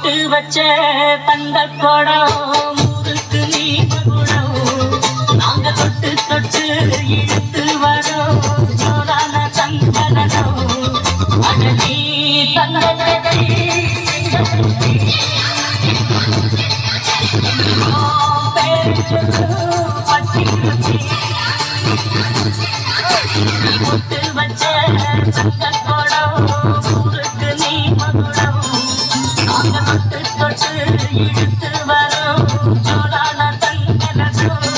பொட்டு வச்ச தந்த குடம் முறுக்கு நீ மகுடம் நாங்க தொட்டு தொட்டு இழுத்து வரோம் ஜோரான தங்கனம் அழகி தங்கத்தை பொட்டு வச்ச தங்க குடம் முறுக்கு நீ மகுடம் நாங்க தொட்டு தொட்டு இழுத்து வரோம் ஜோரான தங்கனம்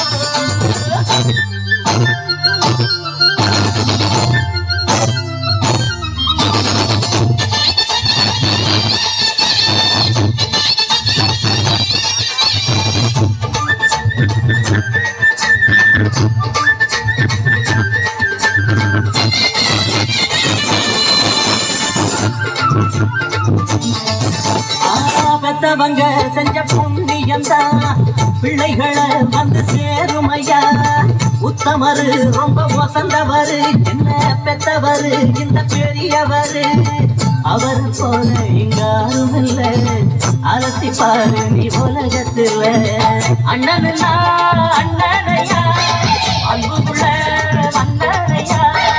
பெத்தவங்க செஞ்ச புண்ணியம் தான் பிள்ளைகளை வந்து சேரும் ஐயா உத்தமரு ரொம்ப வசந்தவரு என்ன பெத்தவரு இந்த பெரியவரு அவர் போல இங்காரும் இல்ல அலசி பாரு நீ உலகத்துல அண்ணனுன்னா அண்ணனையா அன்புக்குள்ள வந்தனையா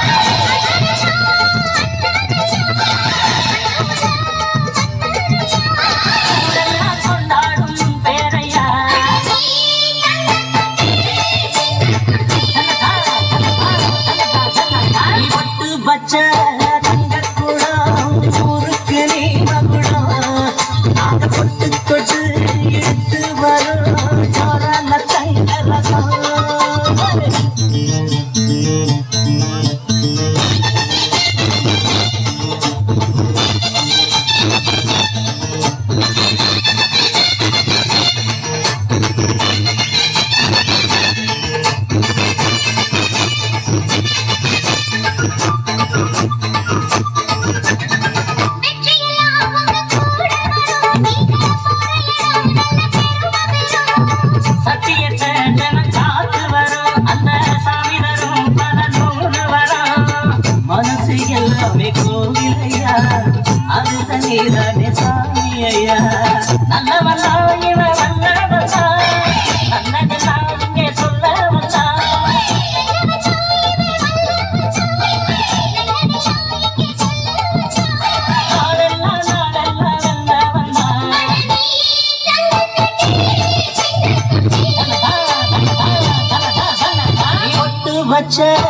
ஊரெல்லாம் கொண்டாடும் பேரையா நீ பட்டு பச்ச தங்கக்குடம் ஊருக்கு நீ மகுடம் நாங்க தொட்டு தொட்டு இழுத்து வரும் சோரான தங்க ரசம் சத்தியத்தை ஜனம் காத்து வரும் அந்த சாமி தரும் பல நூறு வரும் மனசு எல்லாமே கோவிலையா அது தண்ணீரானே சாமி ஐயா நல்லவனா இவன் வல்லவனா நல்லதெல்லாம் இங்கே சொல்ல வந்தா நாளெல்லாம் நாளெல்லாம் வல்லவனா நீ ஒட்டு வச்ச